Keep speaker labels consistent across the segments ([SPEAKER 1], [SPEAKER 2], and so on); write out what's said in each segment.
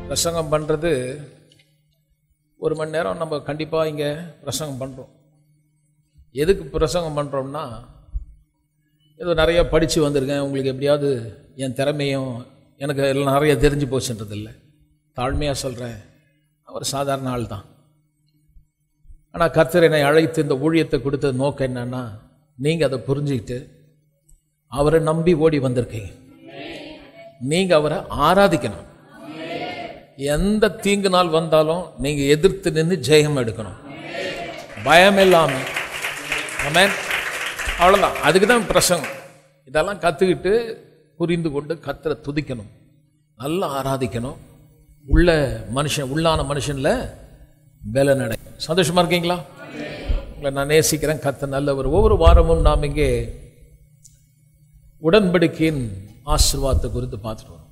[SPEAKER 1] பிரசங்கம் பண்ணுறது ஒரு மணி நேரம் நம்ம கண்டிப்பாக இங்கே பிரசங்கம் பண்ணுறோம் எதுக்கு பிரசங்கம் பண்ணுறோம்னா ஏதோ நிறைய படித்து வந்திருக்கேன் உங்களுக்கு எப்படியாவது என் திறமையும் எனக்கு எல்லாம் நிறைய தெரிஞ்சு போச்சுன்றது இல்லை தாழ்மையாக சொல்கிறேன் ஒரு சாதாரண ஆள் தான் ஆனால் கர்த்தர் என்னை அழைத்து இந்த ஊழியத்தை கொடுத்த நோக்கம் என்னன்னா நீங்கள் அதை புரிஞ்சுக்கிட்டு அவரை நம்பி ஓடி வந்திருக்கீங்க நீங்கள் அவரை ஆராதிக்கணும் எந்த தீங்கு நாள் வந்தாலும் நீங்கள் எதிர்த்து நின்று ஜெயம் எடுக்கணும் பயம் இல்லாமல் ஆமென் அவ்வளோதான் அதுக்கு தான் பிரசங்கம் இதெல்லாம் கற்றுக்கிட்டு புரிந்து கொண்டு கத்தரை துதிக்கணும் நல்லா ஆராதிக்கணும் உள்ள மனுஷன் உள்ளான மனுஷனில் பல நடை சந்தோஷமா இருக்கீங்களா உங்களை நான் நேசிக்கிறேன் கத்த நல்லவர் ஒவ்வொரு வாரமும் நாம் இங்கே உடன்படிக்கையின் ஆசீர்வாதத்தை குறித்து பார்த்துட்டு வரோம்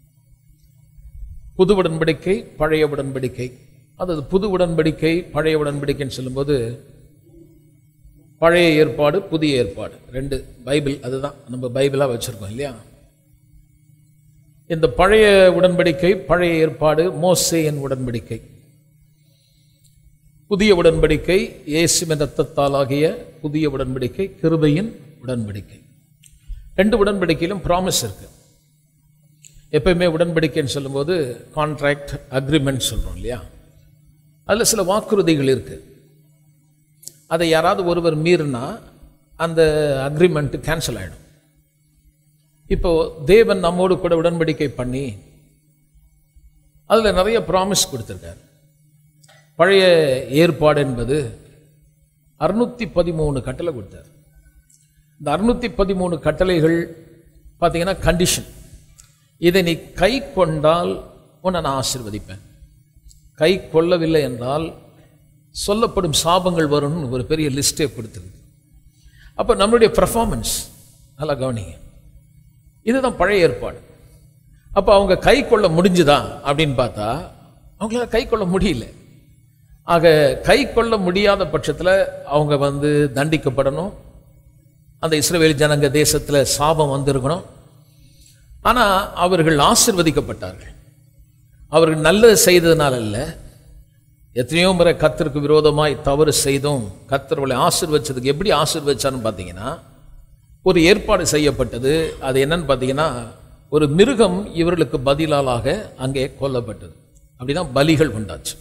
[SPEAKER 1] புது உடன்படிக்கை பழைய உடன்படிக்கை அதாவது புது உடன்படிக்கை பழைய உடன்படிக்கைன்னு சொல்லும்போது பழைய ஏற்பாடு புதிய ஏற்பாடு ரெண்டு பைபிள் அதுதான் நம்ம பைபிளாக வச்சுருக்கோம் இல்லையா இந்த பழைய உடன்படிக்கை பழைய ஏற்பாடு மோசேயின் உடன்படிக்கை புதிய உடன்படிக்கை இயேசுவின் ரத்தத்தால் ஆகிய புதிய உடன்படிக்கை கிருபையின் உடன்படிக்கை ரெண்டு உடன்படிக்கையிலும் ப்ராமிஸ் இருக்கு எப்பயுமே உடன்படிக்கைன்னு சொல்லும்போது கான்ட்ராக்ட் அக்ரிமெண்ட் சொல்கிறோம் இல்லையா அதில் சில வாக்குறுதிகள் இருக்கு அதை யாராவது ஒருவர் மீறினா அந்த அக்ரிமெண்ட் கேன்சல் ஆகிடும் இப்போ தேவன் நம்மோடு கூட உடன்படிக்கை பண்ணி அதில் நிறைய ப்ராமிஸ் கொடுத்துருக்காரு பழைய ஏற்பாடு என்பது அறுநூத்தி பதிமூணு கட்டளை கொடுத்தார் இந்த அறுநூத்தி பதிமூணு கட்டளைகள் பார்த்தீங்கன்னா கண்டிஷன் இதை நீ கை கொண்டால் உன்னை நான் ஆசிர்வதிப்பேன் கை கொள்ளவில்லை என்றால் சொல்லப்படும் சாபங்கள் வரும்னு ஒரு பெரிய லிஸ்டே கொடுத்துருக்கு அப்போ நம்மளுடைய பர்ஃபார்மன்ஸ் நல்லா கவனிங்க இதுதான் பழைய ஏற்பாடு அப்போ அவங்க கை கொள்ள முடிஞ்சுதா அப்படின்னு பார்த்தா அவங்களால கை கொள்ள முடியல ஆக கை கொள்ள முடியாத பட்சத்தில் அவங்க வந்து தண்டிக்கப்படணும் அந்த இஸ்ரேல் ஜனங்க தேசத்தில் சாபம் வந்திருக்கணும் ஆனால் அவர்கள் ஆசிர்வதிக்கப்பட்டார்கள் அவர்கள் நல்லது செய்ததுனால அல்ல எத்தனையோ முறை கத்தருக்கு விரோதமாய் தவறு செய்தும் கத்தர்களை ஆசிர்வச்சதுக்கு எப்படி ஆசிர்வச்சான்னு பார்த்தீங்கன்னா ஒரு ஏற்பாடு செய்யப்பட்டது அது என்னன்னு பார்த்தீங்கன்னா ஒரு மிருகம் இவர்களுக்கு பதிலாளாக அங்கே கொல்லப்பட்டது அப்படிதான் பலிகள் உண்டாச்சு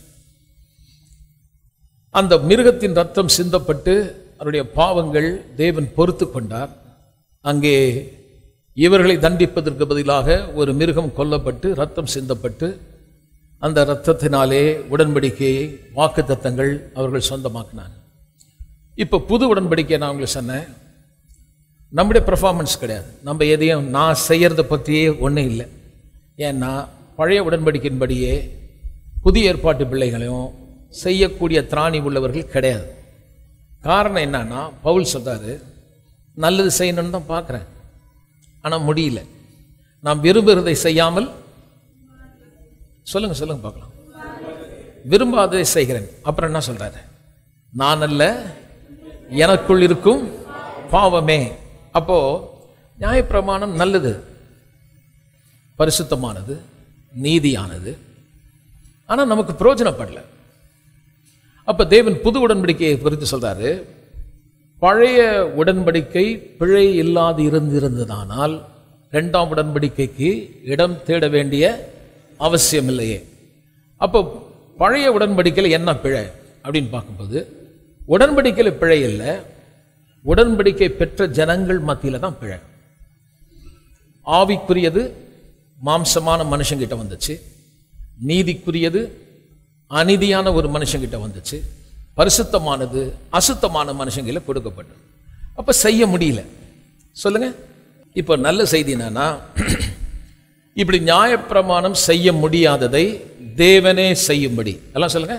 [SPEAKER 1] அந்த மிருகத்தின் ரத்தம் சிந்தப்பட்டு அவருடைய பாவங்கள் தேவன் பொறுத்து கொண்டார் அங்கே இவர்களை தண்டிப்பதற்கு பதிலாக ஒரு மிருகம் கொல்லப்பட்டு ரத்தம் சிந்தப்பட்டு அந்த இரத்தத்தினாலே உடன்படிக்கையை வாக்கு தத்தங்கள் அவர்கள் சொந்தமாக்கினாங்க இப்போ புது உடன்படிக்கை நான் உங்களுக்கு சொன்னேன் நம்முடைய பெர்ஃபார்மன்ஸ் கிடையாது நம்ம எதையும் நான் செய்யறதை பற்றியே ஒன்றும் இல்லை ஏன்னா பழைய உடன்படிக்கையின்படியே புதிய ஏற்பாட்டு பிள்ளைகளையும் செய்யக்கூடிய திராணி உள்ளவர்கள் கிடையாது காரணம் என்னன்னா பவுல் சொல்றாரு நல்லது செய்யணும்னு தான் பார்க்குறேன் ஆனால் முடியல நான் விரும்புகிறதை செய்யாமல் சொல்லுங்க சொல்லுங்க பார்க்கலாம் விரும்பாததை செய்கிறேன் அப்புறம் என்ன சொல்றாரு நான் அல்ல எனக்குள் இருக்கும் பாவமே அப்போ நியாயப்பிரமாணம் நல்லது பரிசுத்தமானது நீதியானது ஆனால் நமக்கு பிரயோஜனப்படல அப்ப தேவன் புது உடன்படிக்கையை குறித்து சொல்றாரு பழைய உடன்படிக்கை பிழை இல்லாது இருந்திருந்ததானால் இரண்டாம் உடன்படிக்கைக்கு இடம் தேட வேண்டிய அவசியம் இல்லையே அப்போ பழைய உடன்படிக்கையில் என்ன பிழை அப்படின்னு பார்க்கும்போது உடன்படிக்கையில் பிழை இல்லை உடன்படிக்கை பெற்ற ஜனங்கள் மத்தியில் தான் பிழை ஆவிக்குரியது மாம்சமான மனுஷங்கிட்ட வந்துச்சு நீதிக்குரியது அநீதியான ஒரு மனுஷங்கிட்ட வந்துச்சு பரிசுத்தமானது அசுத்தமான மனுஷங்கள கொடுக்கப்பட்டது அப்ப செய்ய முடியல சொல்லுங்க இப்போ நல்ல செய்தி என்னன்னா இப்படி நியாயப்பிரமாணம் செய்ய முடியாததை தேவனே செய்யும்படி எல்லாம் சொல்லுங்க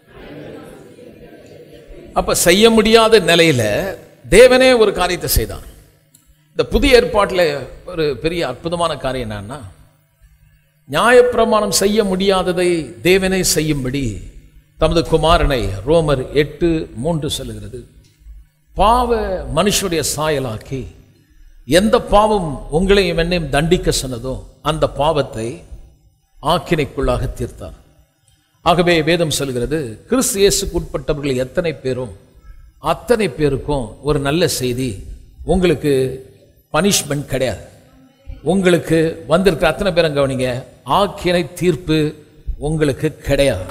[SPEAKER 1] அப்ப செய்ய முடியாத நிலையில தேவனே ஒரு காரியத்தை செய்தான் இந்த புதிய ஏற்பாட்டில் ஒரு பெரிய அற்புதமான காரியம் என்னன்னா நியாயப்பிரமாணம் செய்ய முடியாததை தேவனே செய்யும்படி தமது குமாரனை ரோமர் எட்டு மூன்று சொல்லுகிறது பாவ மனுஷனுடைய சாயலாக்கி எந்த பாவம் உங்களையும் என்னையும் தண்டிக்க சொன்னதோ அந்த பாவத்தை ஆக்கினைக்குள்ளாக தீர்த்தார் ஆகவே வேதம் சொல்கிறது கிறிஸ்து இயேசுக்கு உட்பட்டவர்கள் எத்தனை பேரும் அத்தனை பேருக்கும் ஒரு நல்ல செய்தி உங்களுக்கு பனிஷ்மெண்ட் கிடையாது உங்களுக்கு வந்திருக்கிற அத்தனை பேரும் கவனிங்க ஆக்கினை தீர்ப்பு உங்களுக்கு கிடையாது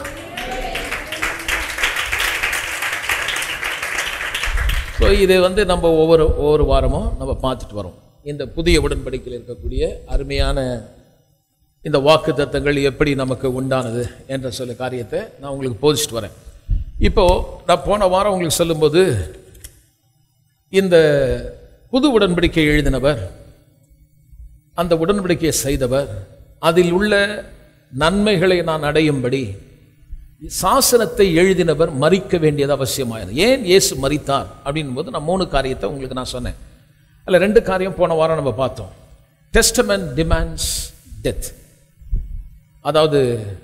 [SPEAKER 1] ஸோ இது வந்து நம்ம ஒவ்வொரு ஒவ்வொரு வாரமும் நம்ம பார்த்துட்டு வரோம் இந்த புதிய உடன்படிக்கையில் இருக்கக்கூடிய அருமையான இந்த வாக்கு தத்தங்கள் எப்படி நமக்கு உண்டானது என்ற சொல்ல காரியத்தை நான் உங்களுக்கு போதிச்சுட்டு வரேன் இப்போ நான் போன வாரம் உங்களுக்கு சொல்லும்போது இந்த புது உடன்படிக்கை எழுதினவர் அந்த உடன்படிக்கையை செய்தவர் அதில் உள்ள நன்மைகளை நான் அடையும்படி சாசனத்தை எழுதினவர் மறிக்க வேண்டியது அவசியமானது ஏன் இயேசு மறித்தார் அப்படின் போது நான் மூணு காரியத்தை உங்களுக்கு நான் சொன்னேன் அதில் ரெண்டு காரியம் போன வாரம் நம்ம பார்த்தோம் டெஸ்டமெண்ட் டிமாண்ட்ஸ் டெத் அதாவது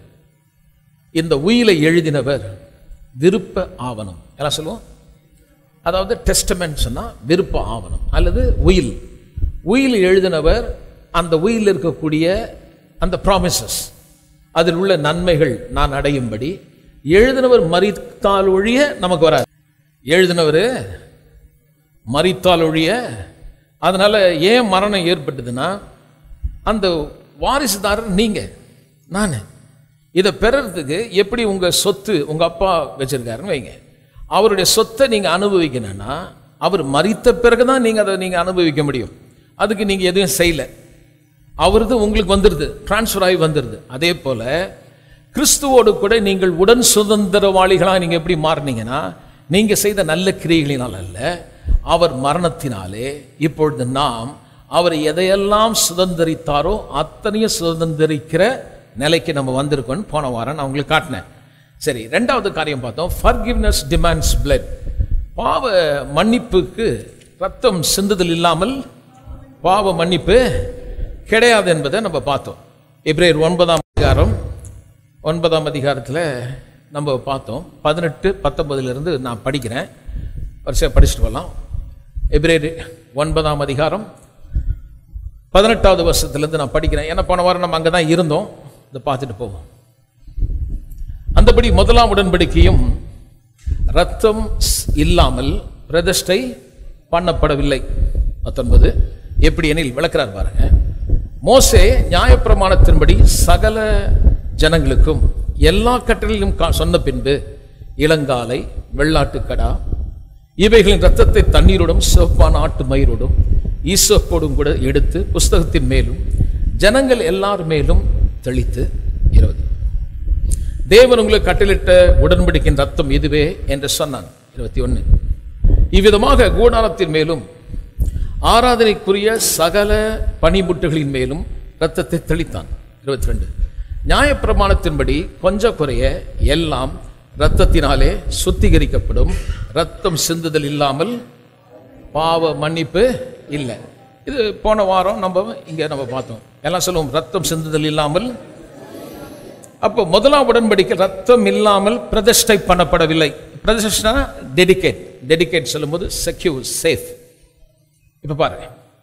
[SPEAKER 1] இந்த உயிலை எழுதினவர் விருப்ப ஆவணம் எல்லாம் சொல்லுவோம் அதாவது டெஸ்டமெண்ட் சொன்னால் விருப்ப ஆவணம் அல்லது உயில் உயில் எழுதினவர் அந்த உயில் இருக்கக்கூடிய அந்த ப்ராமிசஸ் அதில் உள்ள நன்மைகள் நான் அடையும்படி எழுதினவர் மறித்தால் ஒழிய நமக்கு வராது எழுதினவர் மறித்தால் ஒழிய அதனால ஏன் மரணம் ஏற்பட்டதுன்னா அந்த வாரிசுதாரர் நீங்க நான் இதை பெறறதுக்கு எப்படி உங்க சொத்து உங்க அப்பா வச்சிருக்காருன்னு வைங்க அவருடைய சொத்தை நீங்க அனுபவிக்கணும்னா அவர் மறித்த பிறகுதான் நீங்க அதை நீங்க அனுபவிக்க முடியும் அதுக்கு நீங்க எதுவும் செய்யல அவரது உங்களுக்கு வந்துடுது டிரான்ஸ்ஃபர் ஆகி வந்துடுது அதே போல கிறிஸ்துவோடு கூட நீங்கள் உடன் சுதந்திரவாளிகளாக நீங்க எப்படி மாறினீங்கன்னா நீங்க செய்த நல்ல கிரியைகளினால் அல்ல அவர் மரணத்தினாலே இப்பொழுது நாம் அவர் எதையெல்லாம் சுதந்திரித்தாரோ அத்தனையும் சுதந்திரிக்கிற நிலைக்கு நம்ம வந்திருக்கோம்னு போன வாரம் நான் உங்களுக்கு காட்டினேன் சரி ரெண்டாவது காரியம் பார்த்தோம் ஃபர்கிவ்னஸ் டிமாண்ட்ஸ் பிளட் பாவ மன்னிப்புக்கு ரத்தம் சிந்துதல் இல்லாமல் பாவ மன்னிப்பு கிடையாது என்பதை நம்ம பார்த்தோம் எப்ரேர் ஒன்பதாம் அதிகாரம் ஒன்பதாம் அதிகாரத்தில் நம்ம பார்த்தோம் பதினெட்டு பத்தொன்பதுலேருந்து நான் படிக்கிறேன் வரிசையாக படிச்சுட்டு வரலாம் எப்ரேர் ஒன்பதாம் அதிகாரம் பதினெட்டாவது வருஷத்துலேருந்து நான் படிக்கிறேன் ஏன்னா போன வாரம் நம்ம அங்கே தான் இருந்தோம் இதை பார்த்துட்டு போவோம் அந்தபடி முதலாம் உடன்படிக்கையும் ரத்தம் இல்லாமல் பிரதிஷ்டை பண்ணப்படவில்லை பத்தொன்பது எப்படி எனில் விளக்குறார் பாருங்க மோசே நியாயப்பிரமாணத்தின்படி சகல ஜனங்களுக்கும் எல்லா கட்டளையும் கா- சொன்ன பின்பு இளங்காலை வெள்ளாட்டுக்கடா இவைகளின் ரத்தத்தை தண்ணீரோடும் சிவப்பான ஆட்டு மயிரோடும் ஈசப்போடும் கூட எடுத்து புஸ்தகத்தின் மேலும் ஜனங்கள் எல்லார் மேலும் தெளித்து இருபது தேவன் உங்களுக்கு கட்டளிட்ட உடன்படிக்கையின் ரத்தம் இதுவே என்று சொன்னான் இருபத்தி ஒன்று இவ்விதமாக கூடாரத்தின் மேலும் ஆராதனைக்குரிய சகல பனிமுட்டுகளின் மேலும் இரத்தத்தை தெளித்தான் இருபத்தி ரெண்டு நியாயப்பிரமாணத்தின்படி கொஞ்ச குறைய எல்லாம் இரத்தத்தினாலே சுத்திகரிக்கப்படும் ரத்தம் சிந்துதல் இல்லாமல் பாவ மன்னிப்பு இல்லை இது போன வாரம் நம்ம இங்கே நம்ம பார்த்தோம் எல்லாம் சொல்லுவோம் ரத்தம் சிந்துதல் இல்லாமல் அப்போ முதலாம் உடன்படிக்கை ரத்தம் இல்லாமல் பிரதிஷ்டை பண்ணப்படவில்லை பிரதிஷ்டா டெடிகேட் டெடிகேட் சொல்லும்போது செக்யூர் சேஃப் இப்ப பாருங்க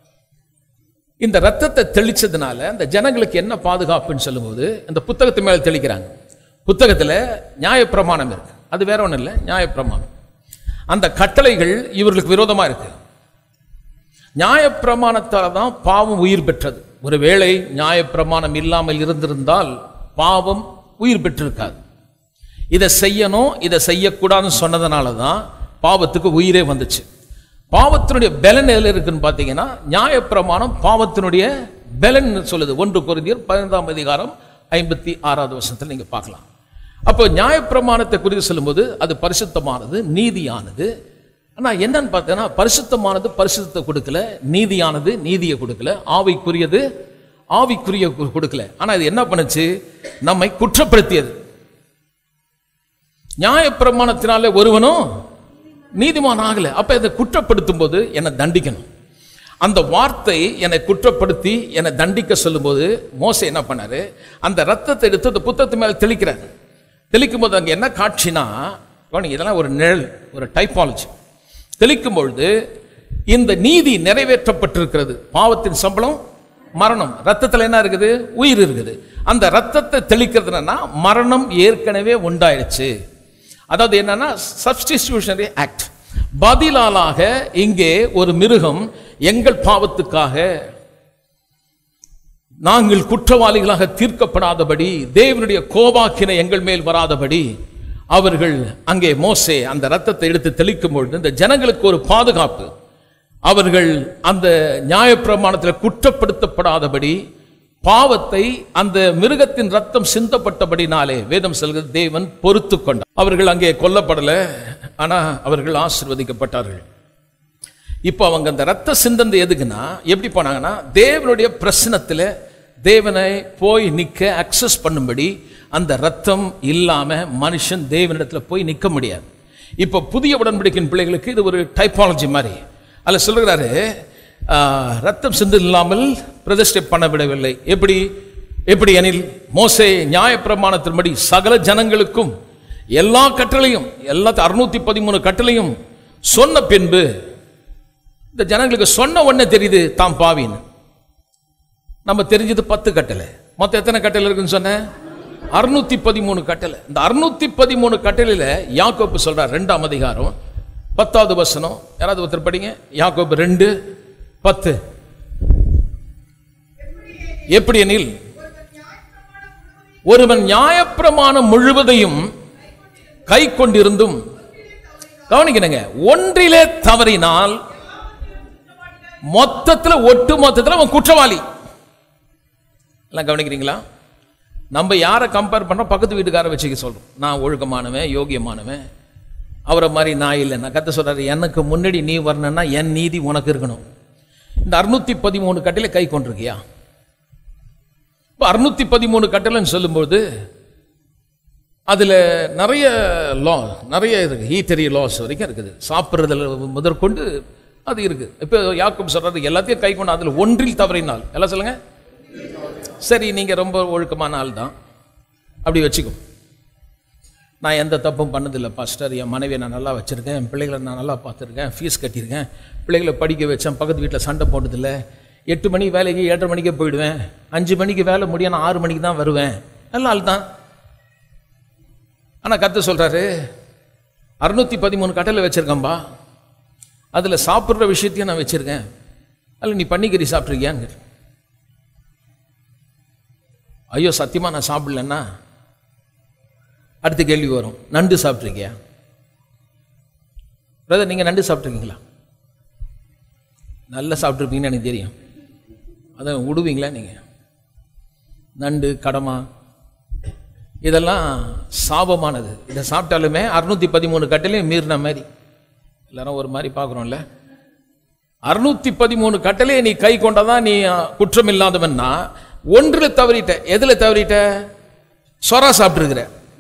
[SPEAKER 1] இந்த ரத்தத்தை தெளிச்சதுனால அந்த ஜனங்களுக்கு என்ன பாதுகாப்புன்னு சொல்லும்போது இந்த புத்தகத்து மேல தெளிக்கிறாங்க புத்தகத்துல நியாயப்பிரமாணம் இருக்கு அது வேற ஒண்ணும் இல்லை நியாயப்பிரமாணம் அந்த கட்டளைகள் இவர்களுக்கு விரோதமா இருக்கு நியாயப்பிரமாணத்தால தான் பாவம் உயிர் பெற்றது ஒருவேளை நியாயப்பிரமாணம் இல்லாமல் இருந்திருந்தால் பாவம் உயிர் பெற்றிருக்காது இதை செய்யணும் இதை செய்யக்கூடாதுன்னு சொன்னதுனால தான் பாவத்துக்கு உயிரே வந்துச்சு பாவத்தினுடைய பலன் எதில் இருக்குன்னு பார்த்தீங்கன்னா நியாயப்பிரமாணம் பாவத்தினுடைய பலன் சொல்லுது ஒன்று கொரிந்தியர் பதினைந்தாம் அதிகாரம் ஐம்பத்தி ஆறாவது வருஷத்தில் நீங்க பார்க்கலாம் அப்போ நியாயப்பிரமாணத்தை குறித்து சொல்லும்போது அது பரிசுத்தமானது நீதியானது ஆனா என்னன்னு பார்த்தீங்கன்னா பரிசுத்தமானது பரிசுத்தத்தை கொடுக்கல நீதியானது நீதியை கொடுக்கல ஆவிக்குரியது ஆவிக்குரிய கு- கொடுக்கல ஆனா இது என்ன பண்ணுச்சு நம்மை குற்றப்படுத்தியது நியாயப்பிரமாணத்தினாலே ஒருவனும் நீதிமான் ஆகல அப்ப இதை குற்றப்படுத்தும் போது என்னை தண்டிக்கணும் அந்த வார்த்தை என்னை குற்றப்படுத்தி என்னை தண்டிக்க சொல்லும்போது மோசே என்ன பண்ணாரு அந்த ரத்தத்தை எடுத்து அந்த புத்தகத்து மேல தெளிக்கிறார் தெளிக்கும் போது அங்க என்ன காட்சினா கவனிங்க, இதெல்லாம் ஒரு நிழல் ஒரு டைப்பாலஜி தெளிக்கும் பொழுது இந்த நீதி நிறைவேற்றப்பட்டிருக்கிறது பாவத்தின் சம்பளம் மரணம் ரத்தத்துல என்ன இருக்குது உயிர் இருக்குது அந்த ரத்தத்தை தெளிக்கிறது என்னன்னா மரணம் ஏற்கனவே உண்டாயிடுச்சு அதாவது என்னன்னா சப்ஸ்டிடியூஷனரி ஆக்ட் பதிலாளாக இங்கே ஒரு மிருகம் எங்கள் பாவத்துக்காக நாங்கள் குற்றவாளிகளாக தீர்க்கப்படாதபடி தேவனுடைய கோபாக்கினை எங்கள் மேல் வராதபடி அவர்கள் அங்கே மோசே அந்த ரத்தத்தை எடுத்து தெளிக்கும் பொழுது இந்த ஜனங்களுக்கு ஒரு பாதுகாப்பு அவர்கள் அந்த நியாயப்பிரமாணத்தில் குற்றப்படுத்தப்படாதபடி பாவத்தை அந்த மிருகத்தின் ரத்தம் சிந்தப்பட்டபடினாலே வேதம் சொல்கிறது தேவன் பொறுத்து கொண்டார் அவர்கள் அங்கே கொல்லப்படல ஆனா அவர்கள் ஆசிர்வதிக்கப்பட்டார்கள் இப்போ அவங்க அந்த ரத்த சிந்தந்து எதுக்குன்னா எப்படி போனாங்கன்னா தேவனுடைய பிரசனத்தில் தேவனை போய் நிற்க அக்சஸ் பண்ணும்படி அந்த ரத்தம் இல்லாம மனுஷன் தேவனிடத்துல போய் நிற்க முடியாது இப்போ புதிய உடன்படிக்கையின் பிள்ளைகளுக்கு இது ஒரு டைப்பாலஜி மாதிரி அதில் சொல்கிறாரு ரத்தம் சிந்து இல்லாமல் பிரதிஷ்டை பண்ண விடவில்லை எப்படி எப்படி எனில் மோசே நியாயப்பிரமாணத்தின்படி சகல ஜனங்களுக்கும் எல்லா கட்டளையும் எல்லா அறுநூத்தி பதிமூணு கட்டளையும் சொன்ன பின்பு இந்த ஜனங்களுக்கு சொன்ன உடனே தெரியுது தாம் பாவின்னு நம்ம தெரிஞ்சது பத்து கட்டளை மொத்தம் எத்தனை கட்டளை இருக்குன்னு சொன்னேன் அறுநூத்தி பதிமூணு கட்டளை இந்த அறுநூத்தி பதிமூணு கட்டளையில யாக்கோப்பு சொல்றார் ரெண்டாம் அதிகாரம் பத்தாவது வசனம் யாராவது ஒருத்தர் படிங்க யாக்கோப்பு ரெண்டு பத்து எப்படி எனில் ஒருவன் நியாயப்பிரமாணம் முழுவதையும் கை கொண்டிருந்தும் கவனிக்கணுங்க ஒன்றிலே தவறினால் மொத்தத்துல ஒட்டு மொத்தத்துல அவன் குற்றவாளி எல்லாம் கவனிக்கிறீங்களா நம்ம யாரை கம்பேர் பண்றோம் பக்கத்து வீட்டுக்கார வச்சுக்க சொல்றோம் நான் ஒழுக்கமானவன் யோகியமானவன் அவரை மாதிரி நான் இல்லை நான் கத்த சொல்றாரு எனக்கு முன்னாடி நீ வரணும்னா என் நீதி உனக்கு இருக்கணும் இந்த அறுநூத்தி பதிமூணு கட்டில கை கொண்டிருக்கியா இப்போ அறுநூத்தி பதிமூணு கட்டளைன்னு சொல்லும்போது அதில் நிறைய லா நிறைய இருக்கு ஈத்தரி லாஸ் வரைக்கும் இருக்குது சாப்பிட்றதுல முதற்கொண்டு அது இருக்கு இப்போ யாக்கும் சொல்றது எல்லாத்தையும் கை கொண்டு அதில் ஒன்றில் தவறினால் எல்லாம் சொல்லுங்க சரி நீங்கள் ரொம்ப ஒழுக்கமான ஆள் தான் அப்படி வச்சுக்கோ நான் எந்த தப்பும் பண்ணதில்லை பாஸ்டர் என் மனைவியை நான் நல்லா வச்சுருக்கேன் என் பிள்ளைகளை நான் நல்லா பார்த்துருக்கேன் ஃபீஸ் கட்டியிருக்கேன் பிள்ளைகளை படிக்க வச்சேன் பக்கத்து வீட்டில் சண்டை போட்டதில்ல எட்டு மணி வேலைக்கு ஏழரை மணிக்கே போயிடுவேன் அஞ்சு மணிக்கு வேலை முடியும் நான் ஆறு மணிக்கு தான் வருவேன் நல்ல ஆள் தான் ஆனால் கத்து சொல்கிறாரு அறுநூத்தி பதிமூணு கட்டளை வச்சுருக்கேன்பா அதில் சாப்பிட்ற விஷயத்தையும் நான் வச்சுருக்கேன் அதில் நீ பன்னிக்கறி சாப்பிட்ருக்கியாங்க ஐயோ சத்தியமா நான் சாப்பிடலன்னா அடுத்த கேள்வி வரும் நண்டு சாப்பிட்ருக்கியா பிரதர் நீங்கள் நண்டு சாப்பிட்ருக்கீங்களா நல்லா சாப்பிட்ருப்பீங்கன்னு எனக்கு தெரியும் அதை விடுவீங்களா நீங்கள் நண்டு கடமா இதெல்லாம் சாபமானது இதை சாப்பிட்டாலுமே அறுநூத்தி பதிமூணு கட்டளையும் மீறின மாதிரி எல்லாரும் ஒரு மாதிரி பார்க்குறோம்ல அறுநூத்தி பதிமூணு கட்டளையை நீ கை கொண்டதான் நீ அஹ், குற்றம் இல்லாதவன்னா ஒன்றில் தவறிட்ட எதுல தவறிட்ட சொரா சாப்பிட்டுருக்கிற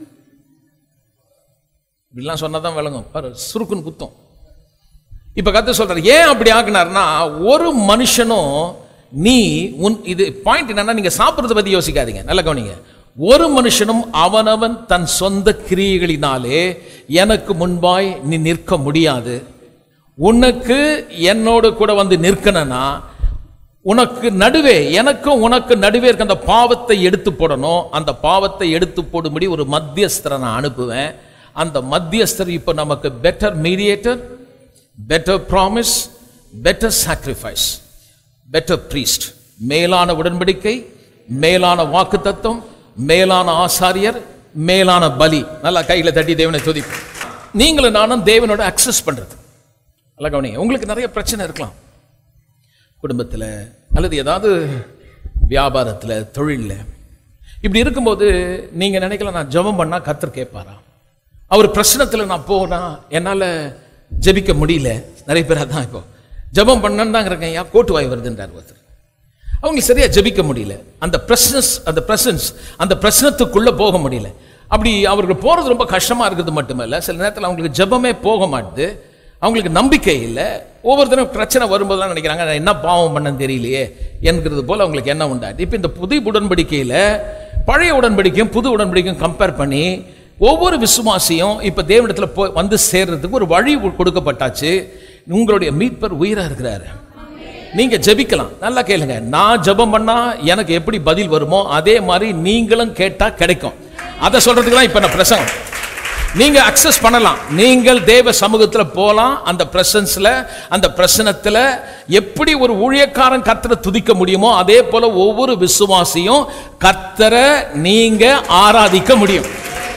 [SPEAKER 1] இப்படிலாம் சொன்னாதான் விளங்கும் பாரு சுருக்குன்னு குத்தம் இப்ப கத்து சொல்றாரு ஏன் அப்படி ஆக்குனார்னா ஒரு மனுஷனும் நீ உன் இது பாயிண்ட் என்னன்னா நீங்க சாப்பிட்றத பத்தி யோசிக்காதீங்க நல்ல கவனிங்க ஒரு மனுஷனும் அவனவன் தன் சொந்த கிரியைகளினாலே எனக்கு முன்பாய் நீ நிற்க முடியாது உனக்கு என்னோடு கூட வந்து நிற்கணும்னா உனக்கு நடுவே எனக்கும் உனக்கு நடுவே இருக்க அந்த பாவத்தை எடுத்து போடணும் அந்த பாவத்தை எடுத்து போடும்படி ஒரு மத்தியஸ்தரை நான் அனுப்புவேன் அந்த மத்தியஸ்தர் இப்போ நமக்கு better mediator better promise better sacrifice better priest மேலான உடன்படிக்கை மேலான வாக்குத்தத்தம் மேலான ஆசாரியர் மேலான பலி நல்லா கையில தட்டி தேவனை துதிப்போம் நீங்களும் நானும் தேவனோட அக்சஸ் பண்றது நல்லா கவனிங்க உங்களுக்கு நிறைய பிரச்சனை இருக்கலாம் குடும்பத்தில் அல்லது ஏதாவது வியாபாரத்தில் தொழிலில் இப்படி இருக்கும்போது நீங்கள் நினைக்கலாம் நான் ஜெபம் பண்ணால் கத்தர் கேட்பாரா அவர் பிரச்சனத்தில் நான் போனா என்னால் ஜெபிக்க முடியல நிறைய பேர் அதான் இப்போ ஜெபம் பண்ணன்னு தான் இருக்கேன் யா கோட்டு வாய் வருதுன்றார் ஒருத்தர் அவங்களுக்கு சரியா ஜெபிக்க முடியல அந்த பிரசன்ஸ் அந்த பிரசன்ஸ் அந்த பிரச்சனத்துக்குள்ள போக முடியல அப்படி அவர்கள் போறது ரொம்ப கஷ்டமா இருக்குது மட்டுமல்ல சில நேரத்தில் அவங்களுக்கு ஜெபமே போக மாட்டுது அவங்களுக்கு நம்பிக்கை இல்லை ஒவ்வொருத்தரும் பிரச்சனை வரும்போதெல்லாம் நினைக்கிறாங்க நான் என்ன பாவம் பண்ணன்னு தெரியலையே என்கிறது போல அவங்களுக்கு என்ன உண்டாது இப்போ இந்த புது உடன்படிக்கையில் பழைய உடன்படிக்கையும் புது உடன்படிக்கையும் கம்பேர் பண்ணி ஒவ்வொரு விசுவாசியும் இப்போ தேவனிடத்துல போ வந்து சேர்றதுக்கு ஒரு வழி கொடுக்கப்பட்டாச்சு உங்களுடைய மீட்பர் உயிரா இருக்கிறாரு நீங்க ஜெபிக்கலாம் நல்லா கேளுங்க நான் ஜெபம் பண்ணா எனக்கு எப்படி பதில் வருமோ அதே மாதிரி நீங்களும் கேட்டா கிடைக்கும் அதை சொல்றதுக்கு தான் இப்ப நான் பிரசங்கம் நீங்க அக்சஸ் பண்ணலாம் நீங்கள் தேவ சமூகத்துல போலாம் அந்த பிரசன்ஸ்ல அந்த பிரசனத்துல எப்படி ஒரு ஊழியக்காரன் கர்த்தரை துதிக்க முடியுமோ அதே போல ஒவ்வொரு விசுவாசியும் கர்த்தரை நீங்க ஆராதிக்க முடியும்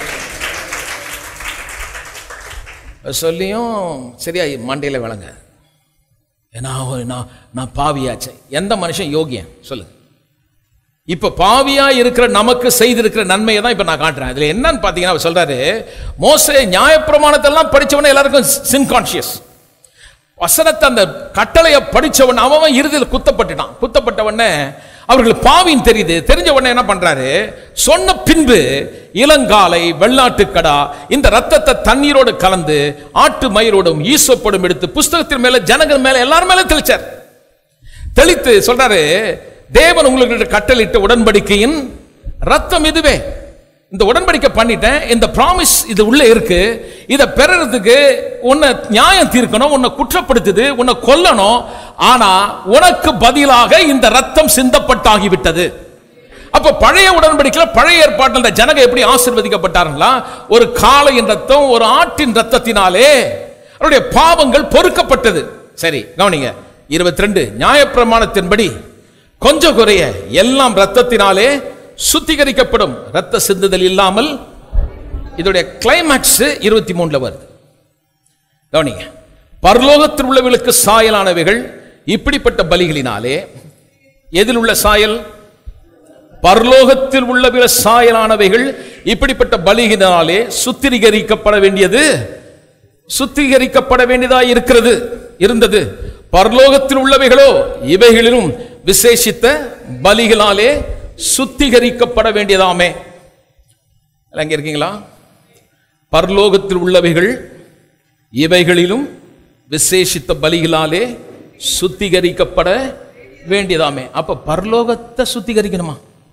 [SPEAKER 1] சொல்லியும் சரியா மண்டையில விளங்க நான் ஒரு- நான் நான் பாவியாச்சே எந்த மனுஷன் யோகியன் சொல்லு இப்ப பாவியா இருக்கிற நமக்கு செய்திருக்கிற நன்மையை தான் இப்ப நான் காட்டுறேன் இதுல என்னன்னு பாத்தீங்கன்னா அவர் சொல்றாரு மோசே நியாயப்பிரமாணத்தெல்லாம் படிச்சவனே எல்லாருக்கும் சின் கான்சியஸ் வசனத்தை அந்த கட்டளையை படிச்சவன் அவன் அவன் இறுதியில் குத்தப்பட்டுட்டான் குத்தப்பட்டவனே அவர்கள் பாவின்னு தெரியுது தெரிஞ்ச உடனே என்ன பண்றாரு சொன்ன பின்பு இளங்காலை வெள்ளாட்டுக்கடா இந்த ரத்தத்தை தண்ணீரோடு கலந்து ஆட்டு மயிரோடும் ஈசப்படும் எடுத்து புஸ்தகத்தின் மேல ஜனங்கள் மேல எல்லாரும் மேல தெளிச்சார் தெளித்து சொல்றாரு தேவன் உங்களுக்கு கட்டளிட்ட உடன்படிக்கையின் ரத்தம் இதுவே இந்த உடன்படிக்கை பண்ணிட்டேன் இந்த ப்ராமிஸ் இது உள்ள இருக்கு இதை பெறறதுக்கு உன்னை நியாயம் தீர்க்கணும் உன்னை குற்றப்படுத்துது உன்னை கொல்லணும் ஆனா உனக்கு பதிலாக இந்த ரத்தம் சிந்தப்பட்டாகிவிட்டது அப்ப பழைய உடன்படிக்கையில பழைய ஏற்பாட்டில் இந்த ஜனங்க எப்படி ஆசீர்வதிக்கப்பட்டார்களா ஒரு காளையின் ரத்தம் ஒரு ஆட்டின் ரத்தத்தினாலே அவருடைய பாவங்கள் பொறுக்கப்பட்டது சரி கவனிங்க இருபத்தி ரெண்டு நியாயப்பிரமாணத்தின்படி கொஞ்சம் குறைய எல்லாம் ரத்தத்தினாலே சுத்திகரிக்கப்படும் ரத்த சிந்துதல் இல்லாமல் இதோடைய கிளைமேக்ஸ் இருபத்தி மூணுல வருது கவனிங்க பரலோகத்தில் உள்ளவர்களுக்கு சாயலானவைகள் இப்படிப்பட்ட பலிகளினாலே எதில் உள்ள சாயல் பரலோகத்தில் உள்ள பிற சாயலானவைகள் இப்படிப்பட்ட பலிகளினாலே சுத்திகரிக்கப்பட வேண்டியது சுத்திகரிக்கப்பட வேண்டியதா இருக்கிறது இருந்தது பரலோகத்தில் உள்ளவைகளோ இவைகளிலும் விசேஷித்த பலிகளாலே சுத்திகரிக்கப்பட வேண்டியதாமே எல்லாம் இங்க இருக்கீங்களா பரலோகத்தில் உள்ளவைகள் இவைகளிலும் விசேஷித்த பலிகளாலே சுத்திகரிக்கப்பட வேண்டியதாமே அப்ப பரலோகத்தை சுத்திகரிக்கணுமா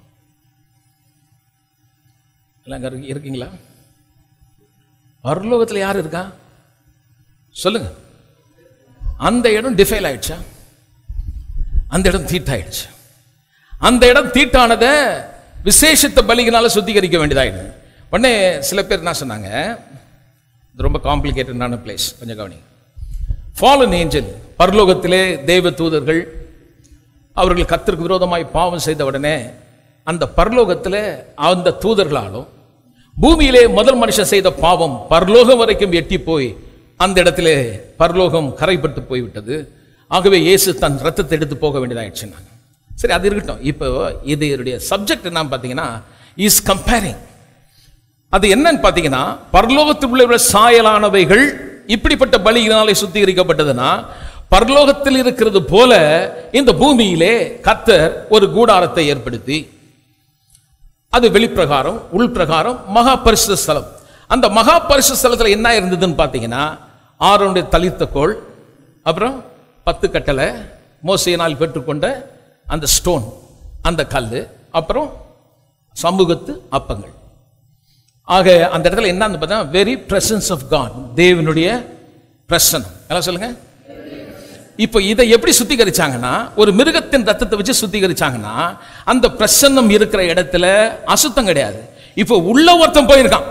[SPEAKER 1] எல்லாம் இங்க இருக்கு- இருக்கீங்களா பரலோகத்துல யார் இருக்கா சொல்லுங்க அந்த இடம் டிஃபைல் ஆயிடுச்சா அந்த இடம் தீட்டாயிடுச்சு அந்த இடம் தீட்டானதை விசேஷத்த பலிகளால சுத்திகரிக்க வேண்டியதாயிடுது உடனே சில பேர் என்ன சொன்னாங்க இது ரொம்ப காம்ப்ளிகேட்டடான பிளேஸ் கொஞ்சம் கவனி ஃபாலன் ஏஞ்சல் பரலோகத்திலே தேவ தூதர்கள் அவர்கள் கர்த்தருக்கு விரோதமாய் பாவம் செய்த உடனே அந்த பரலோகத்தில் அந்த தூதர்களாலும் பூமியிலே முதல் மனுஷன் செய்த பாவம் பரலோகம் வரைக்கும் எட்டி போய் அந்த இடத்திலே பரலோகம் கரைப்பட்டு போய்விட்டது ஆகவே இயேசு தன் ரத்தத்தை எடுத்து போக வேண்டியதாயிடுச்சுன்னாங்க சரி அது இருக்கட்டும் இப்போ இது இதனுடைய சப்ஜெக்ட் என்ன பார்த்தீங்கன்னா இஸ் கம்பேரிங் அது என்னன்னு பார்த்தீங்கன்னா பரலோகத்தில் உள்ள சாயலானவைகள் இப்படிப்பட்ட பலியினாலே சுத்திகரிக்கப்பட்டதுன்னா பரலோகத்தில் இருக்கிறது போல இந்த பூமியிலே கர்த்தர் ஒரு கூடாரத்தை ஏற்படுத்தி அது வெளிப்பிரகாரம் உள்பிரகாரம் மகா பரிசுத்த ஸ்தலம் அந்த மகா பரிசுத்த ஸ்தலத்தில் என்ன இருந்ததுன்னு பார்த்தீங்கன்னா ஆரோனுடைய தளித்த கோல் அப்புறம் பத்து கட்டளை மோசையினால் பெற்றுக்கொண்ட அந்த ஸ்டோன் அந்த கல் அப்புறம் சமூகத்து அப்பங்கள் ஆக அந்த இடத்துல என்னன்னு பார்த்தா வெரி பிரசன்ஸ் ஆஃப் காட் தேவனுடைய பிரசனம் எல்லாம் சொல்லுங்க இப்போ இதை எப்படி சுத்திகரிச்சாங்கன்னா ஒரு மிருகத்தின் ரத்தத்தை வச்சு சுத்திகரிச்சாங்கன்னா அந்த பிரசன்னம் இருக்கிற இடத்துல அசுத்தம் கிடையாது இப்போ உள்ள ஒருத்தன் போயிருக்கான்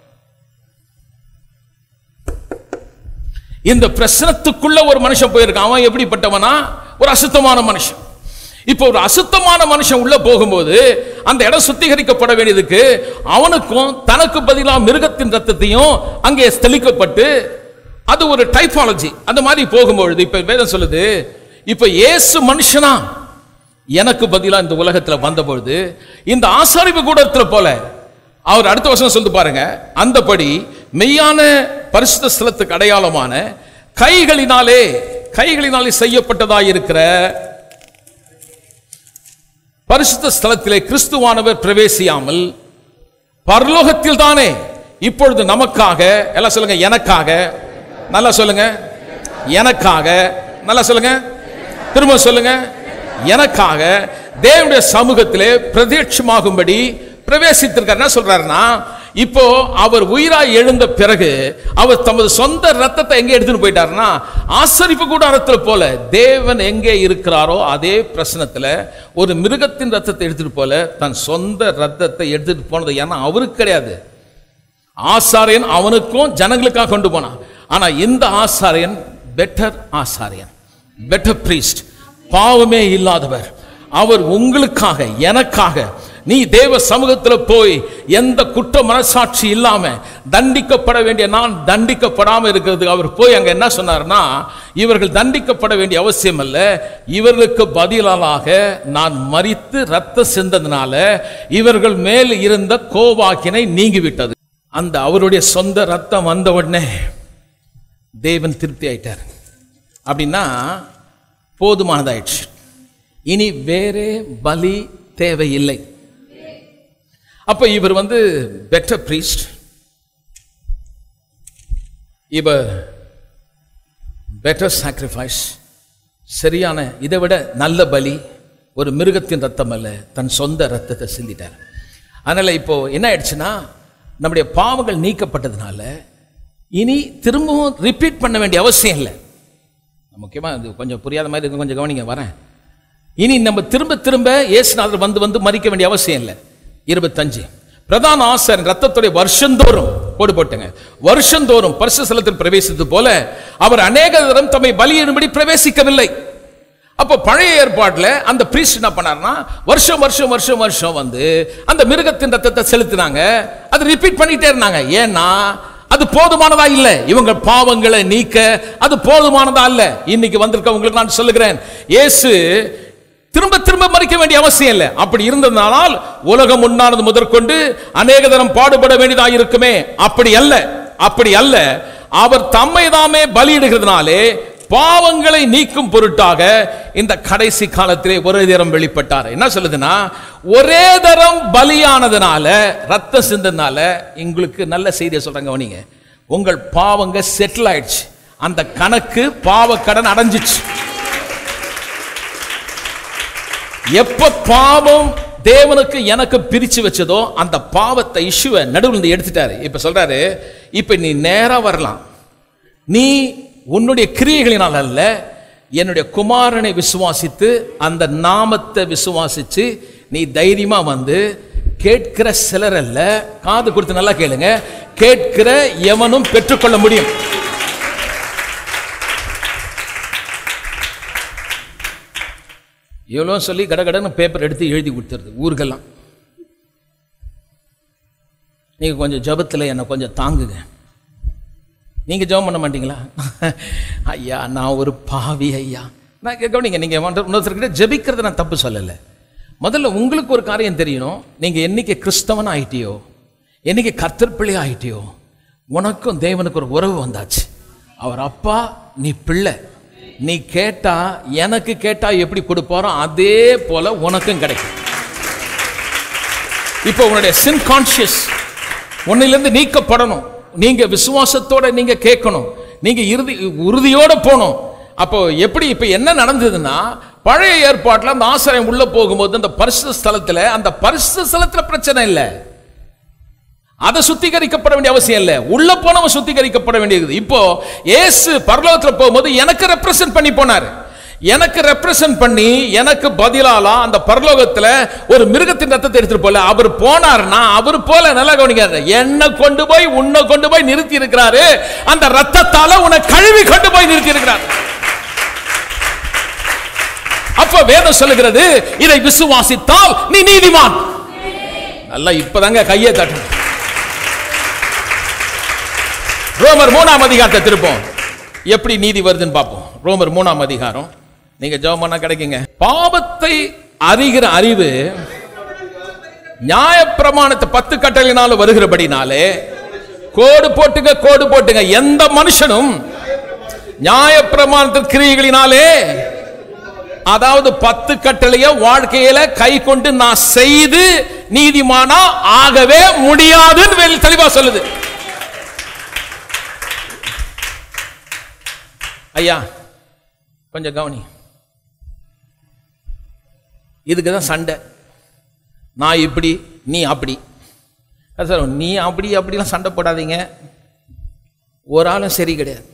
[SPEAKER 1] இந்த பிரசனத்துக்குள்ள ஒரு மனுஷன் போயிருக்கான் அவன் எப்படிப்பட்டவனா ஒரு அசுத்தமான மனுஷன் இப்போ ஒரு அசுத்தமான மனுஷன் உள்ள போகும்போது அந்த இடம் சுத்திகரிக்கப்பட வேண்டியதுக்கு அவனுக்கும் தனக்கு பதிலாக மிருகத்தின் ரத்தத்தையும் அங்கே தெளிக்கப்பட்டு அது ஒரு டைப்பாலஜி அந்த மாதிரி போகும்பொழுது இப்ப வேதம் சொல்லுது இப்ப இயேசு மனுஷனா எனக்கு பதிலா இந்த உலகத்துல வந்தபொழுது இந்த ஆசாரிப்பு கூடத்துல போல அவர் அடுத்த வருஷம் சொல்லிட்டு பாருங்க அந்தபடி மெய்யான பரிசுத்த ஸ்தலத்துக்கு அடையாளமான கைகளினாலே கைகளினாலே செய்யப்பட்டதாய் இருக்கிற பரிசுத்த ஸ்தலத்திலே கிறிஸ்துவானவர் பிரவேசியாமல் பரலோகத்தில் தானே இப்பொழுது நமக்காக எல்லாம் சொல்லுங்க எனக்காக நல்லா சொல்லுங்க எனக்காக நல்லா சொல்லுங்க திரும்ப சொல்லுங்க எனக்காக தேவனுடைய சமூகத்திலே பிரத்யட்சமாகும்படி பிரவேசித்திருக்கார் என்ன சொல்றாருன்னா இப்போ அவர் உயிராய் எழுந்த பிறகு அவர் தமது சொந்த ரத்தத்தை எங்க எடுத்துட்டு போயிட்டாருன்னா ஆசரிப்பு கூடாரத்தில் போல தேவன் எங்கே இருக்கிறாரோ அதே பிரச்சனத்துல ஒரு மிருகத்தின் ரத்தத்தை எடுத்துட்டு போல தன் சொந்த ரத்தத்தை எடுத்துட்டு போனது ஏன்னா அவருக்கு கிடையாது ஆசாரியன் அவனுக்கும் ஜனங்களுக்காக கொண்டு போனான் ஆனா இந்த ஆசாரியன் பெட்டர் ஆசாரியன் பெட்டர் priest பாவமே இல்லாதவர் அவர் உங்களுக்காக எனக்காக நீ தேவ சமூகத்தில் போய் எந்த குற்ற மனசாட்சி இல்லாம தண்டிக்கப்பட வேண்டிய நான் தண்டிக்கப்படாம இருக்கிறது அவர் போய் அங்க என்ன சொன்னார்னா இவர்கள் தண்டிக்கப்பட வேண்டிய அவசியம் அல்ல இவர்களுக்கு பதிலாக நான் மரித்து ரத்த சிந்ததுனால இவர்கள் மேல் இருந்த கோவாக்கினை நீங்கிவிட்டது அந்த அவருடைய சொந்த ரத்தம் வந்த உடனே தேவன் திருப்தி ஆயிட்டார் அப்படின்னா போதுமானதாயிடுச்சு இனி வேறே பலி தேவையில்லை அப்ப இவர் வந்து பெட்டர் priest இவர் பெட்டர் sacrifice சரியான இதை விட நல்ல பலி ஒரு மிருகத்தின் ரத்தம் அல்ல தன் சொந்த ரத்தத்தை சிந்திட்டார் அதனால இப்போ என்ன ஆயிடுச்சுன்னா நம்முடைய பாவங்கள் நீக்கப்பட்டதுனால இனி திரும்பவும் ரிப்பீட் பண்ண வேண்டிய அவசியம் இல்லை முக்கியமாக இது கொஞ்சம் புரியாத மாதிரி இருக்கு கொஞ்சம் கவனிங்க வரேன் இனி நம்ம திரும்ப திரும்ப இயேசுநாதர் வந்து வந்து மறிக்க வேண்டிய அவசியம் இல்லை இருபத்தஞ்சு பிரதான ஆசாரியன் ரத்தத்துடைய வருஷந்தோறும் போடு போட்டுங்க வருஷந்தோறும் பரிசு ஸ்தலத்தில் பிரவேசித்தது போல அவர் அநேக தரம் தம்மை பலியிடும்படி பிரவேசிக்கவில்லை அப்போ பழைய ஏற்பாட்டில் அந்த பிரீஸ்ட் என்ன பண்ணார்னா வருஷம் வருஷம் வருஷம் வருஷம் வந்து அந்த மிருகத்தின் ரத்தத்தை செலுத்தினாங்க அது ரிப்பீட் பண்ணிட்டே இருந்தாங்க ஏன்னா அது போதுமானதா இல்ல இவங்க பாவங்களை நீக்க அது போதுமானதா இல்ல இன்னைக்கு வந்திருக்கவங்களுக்கு நான் சொல்லுகிறேன் இயேசு திரும்ப திரும்ப மறிக்க வேண்டிய அவசியம் இல்லை அப்படி இருந்ததனால் உலகம் உண்டானது முதற்கொண்டு அநேக தரம் பாடுபட வேண்டியதாக இருக்குமே அப்படி அல்ல அப்படி அல்ல அவர் தம்மை தாமே பலியிடுகிறதுனாலே பாவங்களை நீக்கும் பொருட்டாக இந்த கடைசி காலத்திலே ஒரே தரம் வெளிப்பட்டார் என்ன சொல்லுதுன்னா ஒரே தரம் பலியானதுனால ரத்த சிந்தனால உங்களுக்கு நல்ல செய்தியை சொல்றாங்க கவனிங்க உங்கள் பாவங்க செட்டில் ஆயிடுச்சு அந்த கணக்கு பாவ கடன் அடைஞ்சிச்சு எப்ப பாவம் தேவனுக்கு எனக்கு பிரிச்சு வச்சதோ அந்த பாவத்தை இஷ்யூவை நடுவில் இருந்து எடுத்துட்டாரு இப்ப சொல்றாரு இப்ப நீ நேரா வரலாம் நீ உன்னுடைய கிரியைகளினால் அல்ல என்னுடைய குமாரனை விசுவாசித்து அந்த நாமத்தை விசுவாசிச்சு நீ தைரியமா வந்து கேட்கிற சிலர் அல்ல காது கொடுத்து நல்லா கேளுங்க கேட்கிற எவனும் பெற்றுக்கொள்ள முடியும் இவ்வளோ சொல்லி கடகடன்னு பேப்பர் எடுத்து எழுதி கொடுத்துருது ஊருக்கெல்லாம் நீங்கள் கொஞ்சம் ஜபத்தில் என்னை கொஞ்சம் தாங்குங்க நீங்கள் ஜெபம் பண்ண மாட்டீங்களா ஐயா நான் ஒரு பாவி ஐயா நான் கே- கவனிங்க நீங்கள் இன்னொருத்தர்கிட்ட ஜெபிக்கிறத நான் தப்பு சொல்லலை முதல்ல உங்களுக்கு ஒரு காரியம் தெரியணும் நீங்கள் என்னைக்கு கிறிஸ்தவன் ஆயிட்டியோ என்னைக்கு கர்த்தர்பிள்ளை ஆயிட்டியோ உனக்கும் தேவனுக்கு ஒரு உறவு வந்தாச்சு அவர் அப்பா நீ பிள்ளை நீ கேட்டா எனக்கு கேட்டா எப்படி கொடுப்பாரோ அதே போல உனக்கும் கிடைக்கும் இப்போ உன்னுடைய சின் கான்சியஸ் உன்னிலிருந்து நீக்கப்படணும் நீங்க விசுவாசத்தோட நீங்க கேட்கணும் நீங்க இறுதி உறுதியோட போகணும் அப்போ எப்படி இப்போ என்ன நடந்ததுன்னா பழைய ஏற்பாட்டில் அந்த ஆசிரியம் உள்ள போகும்போது அந்த பரிசு ஸ்தலத்துல அந்த பரிசு ஸ்தலத்துல பிரச்சனை இல்லை அதை சுத்திகரிக்கப்பட வேண்டிய அவசியம் இல்லை உள்ள போனவன் சுத்திகரிக்கப்பட வேண்டியது இப்போ இயேசு பரலோகத்துல போகும்போது எனக்கு ரெப்ரசன்ட் பண்ணி போனார் எனக்கு ரெப்ரசன்ட் பண்ணி எனக்கு பதிலாலாம் அந்த பரலோகத்துல ஒரு மிருகத்தின் ரத்தத்தை எடுத்துட்டு போல அவர் போனார்னா அவர் போல நல்லா கவனிக்காரு என்ன கொண்டு போய் உன்னை கொண்டு போய் நிறுத்தி இருக்கிறாரு அந்த ரத்தத்தால உன்னை கழுவி கொண்டு போய் நிறுத்தி இருக்கிறார் அப்ப வேதம் சொல்லுகிறது இதை விசுவாசித்தால் நீ நீதிமான் நல்லா இப்பதாங்க கையை தட்டணும் ரோமர் மூணாம் அதிகாரத்தை திருப்போம் எப்படி நீதி வருதுன்னு பார்ப்போம் ரோமர் மூணாம் அதிகாரம் நீங்க ஜெபம் பண்ணா கிடைக்குங்க பாவத்தை அறிகிற அறிவு நியாயப்பிரமாணத்தை பத்து கட்டளையினால வருகிறபடினாலே கோடு போட்டுங்க கோடு போட்டுங்க எந்த மனுஷனும் நியாயப்பிரமாணத்தின் கிரியைகளினாலே அதாவது பத்து கட்டளைய வாழ்க்கையில கை கொண்டு நான் செய்து நீதிமானா ஆகவே முடியாதுன்னு வெளி- தெளிவா சொல்லுது ஐயா கொஞ்சம் கவனி இதுக்கு தான் சண்டை நான் இப்படி நீ அப்படி அது சார் நீ அப்படி அப்படிலாம் சண்டை போடாதீங்க ஒரு ஆளும் சரி கிடையாது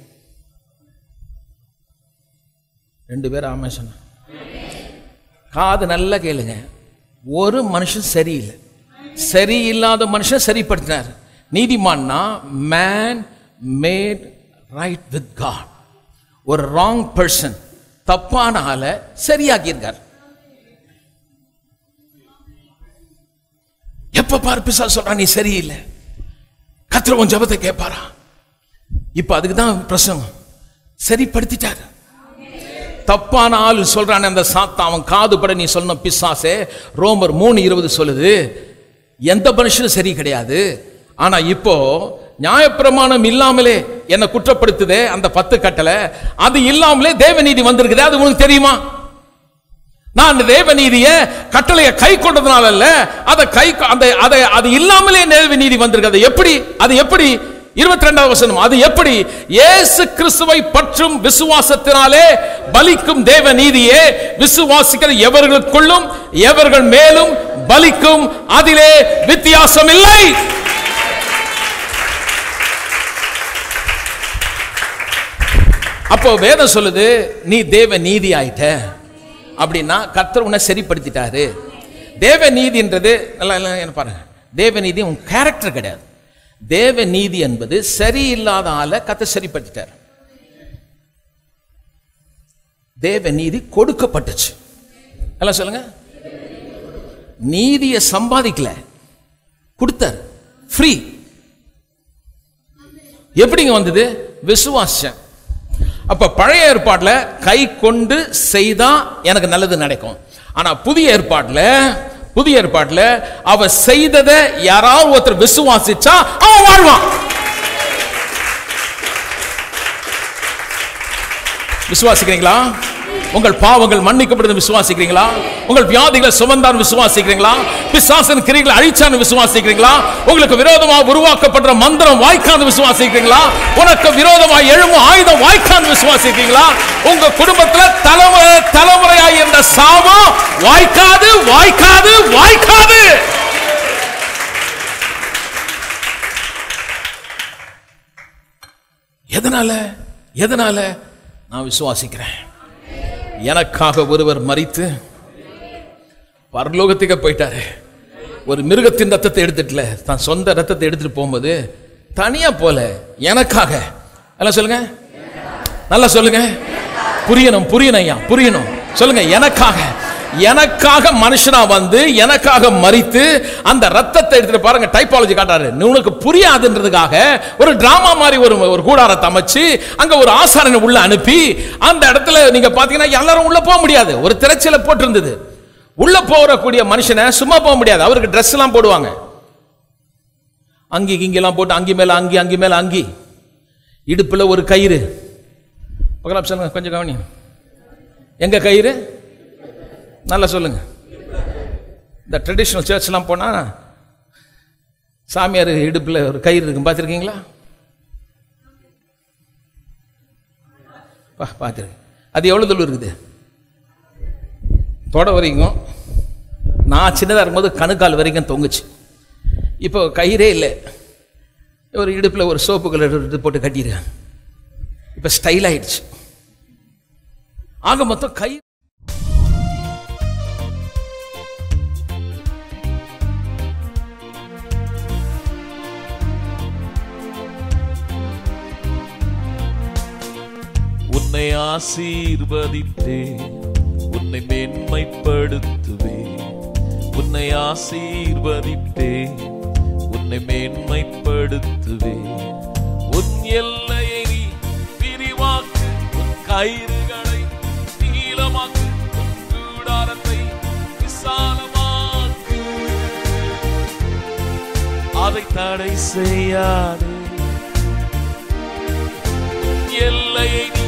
[SPEAKER 1] ரெண்டு பேரும் ஆமாம் சொன்ன காது நல்லா கேளுங்க ஒரு மனுஷன் சரியில்லை சரியில்லாத மனுஷன் சரிப்படுத்தினார் நீதிமான்னா man made right with God ஒரு ராங் பர்சன் தப்பான ஆளை சரியாக்கியிருக்கார் எப்ப பாரு பிசா சொல்றான் நீ சரியில்லை கத்திர உன் ஜபத்தை கேட்பாரா இப்ப அதுக்கு தான் பிரசங்கம் சரிப்படுத்திட்டாரு தப்பான ஆள் சொல்றான் அந்த சாத்தா அவன் காது பட நீ சொன்ன பிசாசே ரோமர் மூணு இருபது சொல்லுது எந்த மனுஷனும் சரி கிடையாது ஆனா இப்போ நியாயப்பிரமாணம் இல்லாமலே என்ன குற்றப்படுத்துதே அந்த பத்து கட்டளை அது இல்லாமலே தேவநீதி வந்திருக்குது அது உனக்கு தெரியுமா நான் அந்த தேவநீதிய கட்டளையை கை கொண்டதுனால அல்ல அதை கை அந்த அதை அது இல்லாமலே தேவநீதி வந்திருக்கு அது எப்படி அது எப்படி இருபத்தி ரெண்டாவது வசனம் அது எப்படி இயேசு கிறிஸ்துவை பற்றும் விசுவாசத்தினாலே பலிக்கும் தேவ நீதியே விசுவாசிக்கிற எவர்களுக்குள்ளும் எவர்கள் மேலும் பலிக்கும் அதிலே வித்தியாசம் இல்லை அப்போ வேதம் சொல்லுது நீ தேவ நீதி ஆயிட்ட அப்படின்னா கர்த்தர் உன்னை சரிப்படுத்திட்டாரு தேவ நீதின்றது நல்லா நல்லா என்ன பாருங்க தேவ நீதி உன் கேரக்டர் கிடையாது தேவ நீதி என்பது சரியில்லாத ஆளை கத்த சரிப்படுத்திட்டார் தேவ நீதி கொடுக்கப்பட்டுச்சு எல்லாம் சொல்லுங்க நீதியை சம்பாதிக்கல கொடுத்தார் ஃப்ரீ எப்படிங்க வந்தது விசுவாசம் அப்ப பழைய ஏற்பாட்டுல கை கொண்டு செய்தா எனக்கு நல்லது நடக்கும் ஆனா புதிய ஏற்பாட்டுல புதிய ஏற்பாட்டுல அவ செய்ததை யாராவது ஒருத்தர் விசுவாசிச்சா அவன் வாழ்வான் விசுவாசிக்கிறீங்களா உங்கள் பாவங்கள் மன்னிக்கப்படுது விசுவாசிக்கிறீங்களா உங்கள் வியாதிகளை சுமந்தான் விசுவாசிக்கிறீங்களா பிசாசன் கிரிகளை அழிச்சான்னு விசுவாசிக்கிறீங்களா உங்களுக்கு விரோதமா உருவாக்கப்படுற மந்திரம் வாய்க்கான்னு விசுவாசிக்கிறீங்களா உனக்கு விரோதமா எழும்பும் ஆயுதம் வாய்க்கான்னு விசுவாசிக்கிறீங்களா உங்க குடும்பத்துல தலைமுறை தலைமுறையாய் என்ற சாபம் வாய்க்காது வாய்க்காது வாய்க்காது எதனால எதனால நான் விசுவாசிக்கிறேன் எனக்காக ஒருவர் மறித்து பரலோகத்துக்கு போயிட்டாரு ஒரு மிருகத்தின் ரத்தத்தை எடுத்துட்டுல தான் சொந்த ரத்தத்தை எடுத்துட்டு போகும்போது தனியா போல எனக்காக எல்லாம் சொல்லுங்க நல்லா சொல்லுங்க புரியணும் புரியணும் ஐயா புரியணும் சொல்லுங்க எனக்காக எனக்காக மனுஷனா வந்து எனக்காக மறித்து அந்த ரத்தத்தை எடுத்துட்டு பாருங்க டைப்பாலஜி காட்டாரு உனக்கு புரியாதுன்றதுக்காக ஒரு டிராமா மாதிரி ஒரு ஒரு கூடாரத்தை அமைச்சு அங்க ஒரு ஆசாரனை உள்ள அனுப்பி அந்த இடத்துல நீங்க பாத்தீங்கன்னா எல்லாரும் உள்ள போக முடியாது ஒரு திரைச்சல போட்டிருந்தது உள்ள போறக்கூடிய மனுஷனை சும்மா போக முடியாது அவருக்கு ட்ரெஸ் எல்லாம் போடுவாங்க அங்கி கிங்கெல்லாம் போட்டு அங்கி மேல அங்கி அங்கி மேல அங்கி இடுப்புல ஒரு கயிறு பக்கலா சொல்லுங்க கொஞ்சம் கவனி எங்க கயிறு நல்லா சொல்லுங்க இந்த ட்ரெடிஷ்னல் சர்ச்லாம் போனால் சாமியார் இடுப்பில் ஒரு கயிறு இருக்கும் பார்த்துருக்கீங்களா பா பார்த்துருக்கேன் அது எவ்வளோ தூரம் இருக்குது தொட வரைக்கும் நான் சின்னதாக இருக்கும்போது கணுக்கால் வரைக்கும் தொங்குச்சு இப்போ கயிறே இல்லை ஒரு இடுப்பில் ஒரு சோப்பு கலர் இது போட்டு கட்டிடுறேன் இப்போ ஸ்டைல் ஆயிடுச்சு ஆக மொத்தம் கை
[SPEAKER 2] உன்னை ஆசீர்வதித்தே உன்னை மேன்மைப்படுத்துவே உன்னை ஆசீர்வதித்தே உன்னை மேன்மைப்படுத்துவே உன் எல்லையை நீ விரிவாக்கு உன் கயிறுகளை நீளமாக்கு உன் கூடாரத்தை விசாலமாக்கு அதை தடை செய்யாதே எல்லையை நீ